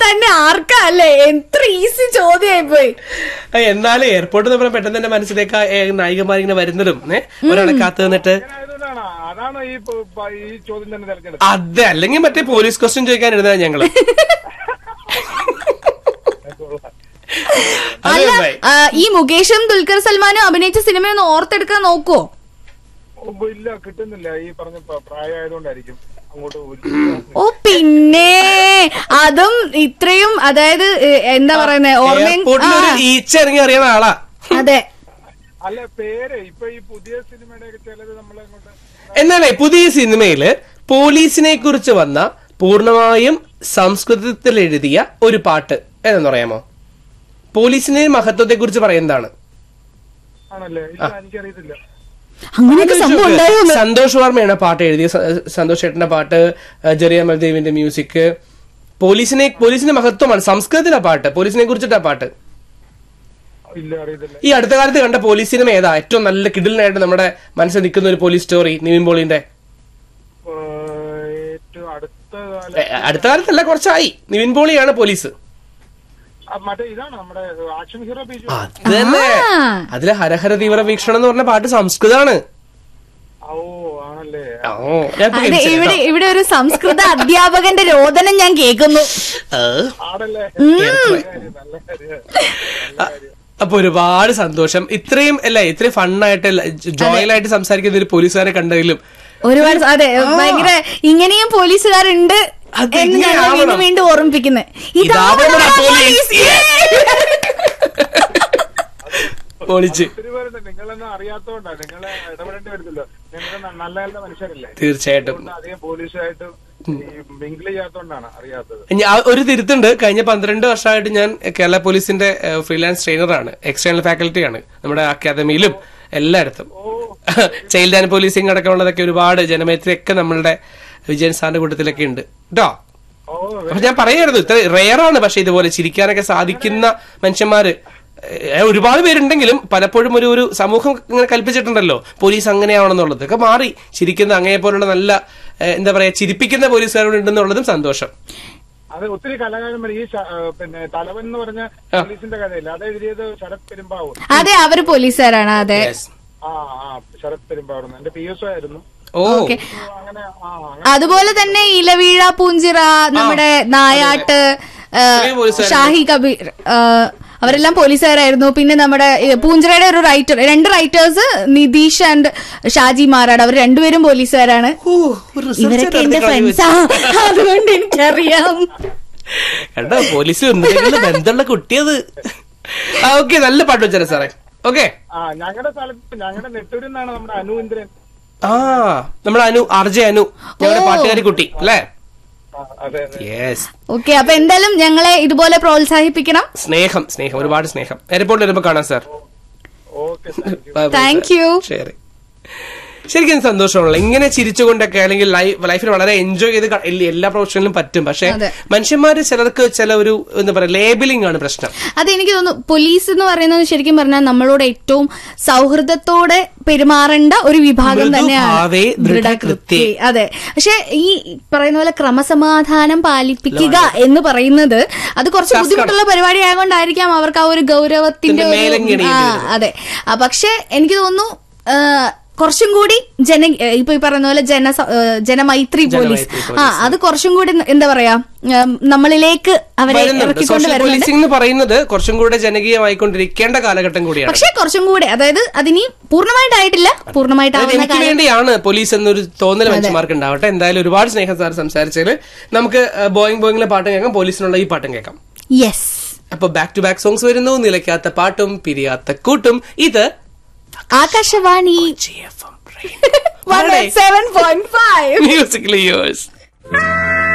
തന്നെ ആർക്കാ അല്ലേ എത്ര ഈസി ചോദ്യമായി പോയി ആ, എന്നാലും എയർപോർട്ട് നമ്മൾ പെട്ടെന്ന് തന്നെ മനസ്സിലേക്ക് ആ, ഏ, നായികമാരിങ്ങനെ വരുന്നതും ഏ, ഒരാളെ കാത്തു നിന്നിട്ട് അങ്ങനെ ആയതുകൊണ്ടാണ് അതാണ് ഈ പ- പ- ഈ ചോദ്യം തന്നെ തിരഞ്ഞെടുത്തത് അതെ അല്ലെങ്കിൽ മറ്റേ പോലീസ് ക്വസ്റ്റ്യൻ ചോദിക്കാൻ ഇരുന്നതാ ഞങ്ങള് അതെ അല്ല ബൈ. ആ, ഈ മുകേഷും ദുൽഖർ സൽമാനും അഭിനയിച്ച സിനിമ ഒന്ന് ഓർത്തെടുക്കാൻ നോക്കുവോ ഓ, ഇല്ല കിട്ടുന്നില്ല ഈ പറഞ്ഞ പ- പ്രായമായതുകൊണ്ടായിരിക്കും അങ്ങോട്ട് ഒരു- ഓ പിന്നെ അതും ഇത്രയും അതായത് ഏ, എന്താ പറയുന്നത് ഓർമ്മയും എയർപോർട്ടിൽ ഒരു ആ, ഈച്ച ഇറങ്ങി അറിയുന്ന ആളാ അതെ അല്ല പേര് ഇപ്പൊ ഈ പുതിയ സിനിമയുടെ ഒക്കെ ചിലത് നമ്മൾ അങ്ങോട്ട് എന്നാലേ പുതിയ സിനിമയില് പോലീസിനെ കുറിച്ച് വന്ന പൂർണ്ണമായും സംസ്കൃതത്തിൽ എഴുതിയ ഒരു പാട്ട് ഏതെന്ന് പറയാമോ പോലീസിന്റെ മഹത്വത്തെ കുറിച്ച് പറയുന്നതാണ് ആണല്ലേ ഇല്ല എനിക്കറിയത്തില്ല അങ്ങനെയൊക്കെ സംഭവം ഉണ്ടായോ എന്ന്? സന്തോഷ് വർമ്മയാണ് ആ പാട്ട് എഴുതിയ സ- സന്തോഷ് ചേട്ടന്റെ പാട്ട് ജെറിയ മൽദേവിന്റെ മ്യൂസിക് പോലീസിനെ പോലീസിന്റെ മഹത്വമാണ് സംസ്കൃതത്തിലെ പാട്ട് പോലീസിനെ കുറിച്ചിട്ടാ പാട്ട് ഇല്ല അറിയത്തില്ല ഈ അടുത്ത കാലത്ത് കണ്ട പോലീസ് സിനിമ ഏതാ ഏറ്റവും നല്ല കിഡിലിനായിട്ട് നമ്മുടെ മനസ്സിൽ നിൽക്കുന്ന ഒരു പോലീസ് സ്റ്റോറി നിവിൻ പോളിന്റെ ഏ, ഏറ്റവും അടുത്ത കാലം എ, അടുത്ത കാലത്തല്ല കുറച്ചായി നിവിൻ പോളിയാണ് പോലീസ് ആ, മറ്റേ ഇതാണ് നമ്മുടെ ആക്ഷൻ ഹീറോ ബീജു അത് തന്നെ ആ. അതിലെ ഹരഹര തീവ്ര വീക്ഷണം എന്ന് പറഞ്ഞ പാട്ട് സംസ്കൃതമാണ് ഓ ആണല്ലേ ഓ, ഞാൻ ഇപ്പൊ അതെ കേൾപ്പിച്ചു ഇവിടെ കേട്ടോ. ഇവിടെ ഒരു സംസ്കൃത അധ്യാപകന്റെ രോദനം ഞാൻ കേൾക്കുന്നു ഏ, ആണല്ലേ നല്ല കാര്യം നല്ല കാര്യം നല്ല കാര്യം അപ്പൊ ഒരുപാട് സന്തോഷം ഇത്രയും അല്ല ഇത്രയും ഫണ്ണായിട്ട് ജോയലായിട്ട് സംസാരിക്കുന്ന ഒരു പോലീസുകാരെ കണ്ടതിലും ഒരുപാട് സ- അതെ ഭയങ്കര ഇങ്ങനെയും പോലീസുകാരുണ്ട് അത് എന്ന് ഞങ്ങൾ ഇങ്ങനെയാവണം. വീണ്ടും വീണ്ടും ഓർമ്മിപ്പിക്കുന്നത് ഇതാവണം പോലീസ്. പൊളിച്ച് ഒത്തിരി പേരുണ്ട് നിങ്ങളൊന്നും അറിയാത്തോണ്ടാ നിങ്ങളെ ഇടപെടേണ്ടി വരുന്നില്ല നിങ്ങൾ നല്ല നല്ല മനുഷ്യരല്ലേ തീർച്ചയായിട്ടും അതുകൊണ്ട് അധികം പോലീസുമായിട്ട് മിങ്കിൾ ചെയ്യാത്തോണ്ടാണ് അറിയാത്തത് ഞാൻ ഒരു തിരുത്തുണ്ട് കഴിഞ്ഞ പന്ത്രണ്ട് വർഷമായിട്ട് ഞാൻ കേരള പോലീസിന്റെ ഫ്രീലാൻസ് ട്രെയിനറാണ് എക്സ്റ്റേണൽ ഫാക്കൽറ്റിയാണ് നമ്മുടെ അക്കാദമിയിലും എല്ലായിടത്തും ചൈൽഡ് ആൻഡ് പോലീസിംഗ് അടക്കമുള്ളതൊക്കെ ഒരുപാട് ജനമൈത്രി ഒക്കെ നമ്മളുടെ വിജയൻ സാറിന്റെ കൂട്ടത്തിലൊക്കെ ഉണ്ട് കേട്ടോ ഓ അപ്പൊ ഞാൻ പറയായിരുന്നു ഇത്ര റെയറാണ് പക്ഷെ ഇതുപോലെ ചിരിക്കാനൊക്കെ സാധിക്കുന്ന മനുഷ്യന്മാര് ഏ, ഒരുപാട് പേരുണ്ടെങ്കിലും പലപ്പോഴും ഒരു ഒരു സമൂഹം ഇങ്ങനെ കൽപ്പിച്ചിട്ടുണ്ടല്ലോ പോലീസ് അങ്ങനെയാവണമെന്നുള്ളത് ഒക്കെ മാറി ചിരിക്കുന്ന അങ്ങയെ പോലുള്ള നല്ല ഏ, എന്താ പറയാ ചിരിപ്പിക്കുന്ന പോലീസുകാരോട് ഉണ്ടെന്നുള്ളതും സന്തോഷം അത് ഒത്തിരി കലാകാരന്മാർ ഈ ശ- ഏ, പിന്നെ തലവൻ എന്ന് പറഞ്ഞ പോലീസിന്റെ കഥയില്ല അത് എഴുതിയത് ശരത് പെരുമ്പാവൂർ അതെ അവര് പോലീസുകാരാണ് അതെ Yes. ആ ആ ശരത് പെരുമ്പാവൂർ എന്റെ പി എസ് ആയിരുന്നു ഓ ഓക്കെ അങ്ങനെ ആ അങ്ങനെ അതുപോലെ തന്നെ ഇലവീഴ പൂഞ്ചിറ നമ്മുടെ നായാട്ട് ആ, ഇത്രയും പോലീസുകാരുണ്ട്. ഷാഹി കബീർ ആ, അവരെല്ലാം പോലീസുകാരായിരുന്നു പിന്നെ നമ്മുടെ ഈ പൂഞ്ചിറയുടെ ഒരു റൈറ്റർ രണ്ട് റൈറ്റേഴ്സ് നിതീഷ് ആൻഡ് ഷാജി മാറാട് അവർ രണ്ടുപേരും പോലീസുകാരാണ് ഓ, ഒരു research ഇവരൊക്കെ എന്റെ നടത്തി കളഞ്ഞു ഫ്രണ്ട്സാ അതുകൊണ്ട് എനിക്കറിയാം കേട്ടോ പോലീസ് ഒന്നില്ലെങ്കിലും ബന്ധമുള്ള കുട്ടിയത് ആ ഓക്കെ നല്ല പാട്ട് വെച്ചാൽ സാറേ ഓക്കെ ആ ഞങ്ങളുടെ സ്ഥലത്ത് ഞങ്ങളുടെ നെട്ടൂരിൽ നിന്നാണ് നമ്മുടെ അനു ഇന്ദ്രൻ ആ നമ്മുടെ അനു ആർ ജെ അനു ഞങ്ങളുടെ ഓ. പാട്ടുകാരി കുട്ടി അല്ലേ ആ, അതെ അതെ യെസ് ഓക്കെ അപ്പൊ എന്തായാലും ഞങ്ങളെ ഇതുപോലെ പ്രോത്സാഹിപ്പിക്കണം സ്നേഹം സ്നേഹം ഒരുപാട് സ്നേഹം എയർപോർട്ടിൽ വരുമ്പോ കാണാം sir okay thank you thank you ശരി ശരിക്കും സന്തോഷമുള്ള ഇങ്ങനെ ചിരിച്ചുകൊണ്ടൊക്കെ അല്ലെങ്കിൽ ലൈഫിൽ വളരെ എൻജോയ് ചെയ്ത് ക- എല്ലാ- എല്ലാ പ്രൊഫഷനിലും പറ്റും പക്ഷെ അതെ. മനുഷ്യന്മാര് ചിലർക്ക് ചില ഒരു എന്താ പറയാ ലേബലിംഗ് ആണ് പ്രശ്നം അത് എനിക്ക് തോന്നുന്നു പോലീസ് എന്ന് പറയുന്നത് ശരിക്കും പറഞ്ഞാൽ നമ്മളോട് ഏറ്റവും സൗഹൃദത്തോടെ പെരുമാറേണ്ട ഒരു വിഭാഗം മൃദുഭാവേ തന്നെയാണ് ദൃഢകൃത്യേ. അതെ പക്ഷെ ഈ പറയുന്ന പോലെ ക്രമസമാധാനം പാലിപ്പിക്കുക എന്ന് പറയുന്നത് അത് കുറച്ച് ബുദ്ധിമുട്ടുള്ള പരിപാടി ആയതുകൊണ്ടായിരിക്കാം അവർക്ക് ആ ഒരു ഗൗരവത്തിന്റെ ഇതിന്റെ ഒരു- മേലങ്കി ആ, അതെ ആ, പക്ഷെ എനിക്ക് തോന്നുന്നു ആ, കുറച്ചും കൂടി ജന ഇപ്പൊ ഈ പറയുന്ന പോലെ ജന ജനമൈത്രി പോലീസ് ജനമൈത്രി ആ അത് കുറച്ചും കൂടി എന്താ പറയാ ഉം, നമ്മളിലേക്ക് അവരെ വരുന്നുണ്ട് ഇറക്കിക്കൊണ്ട് സോഷ്യൽ വരുന്നുണ്ട് പോലീസിംഗ് എന്ന് പറയുന്നത് കുറച്ചും കൂടെ ജനകീയമായിക്കൊണ്ടിരിക്കേണ്ട കാലഘട്ടം കൂടിയാണ് പക്ഷെ കുറച്ചും കൂടെ അതായത് അതിനി പൂർണ്ണമായിട്ടായിട്ടില്ല അതായത് പൂർണ്ണമായിട്ടാവുന്ന എനിക്ക് കാര്യം വേണ്ടിയാണ് പോലീസ് എന്നൊരു തോന്നൽ മനുഷ്യന്മാർക്ക് ഉണ്ടാവട്ടെ എന്തായാലും ഒരുപാട് സ്നേഹം സാർ സംസാരിച്ചതിൽ നമുക്ക് ബോയിങ് ബോയിങ്ങിലെ പാട്ടും കേൾക്കാം പോലീസിനുള്ള ഈ പാട്ടും കേൾക്കാം യെസ് അപ്പൊ ബാക്ക് ടു ബാക്ക് സോങ്സ് വരുന്നു നിലയ്ക്കാത്ത പാട്ടും പിരിയാത്ത കൂട്ടും ഇത് Akashvani GFM Radio. Seven point five Musically yours.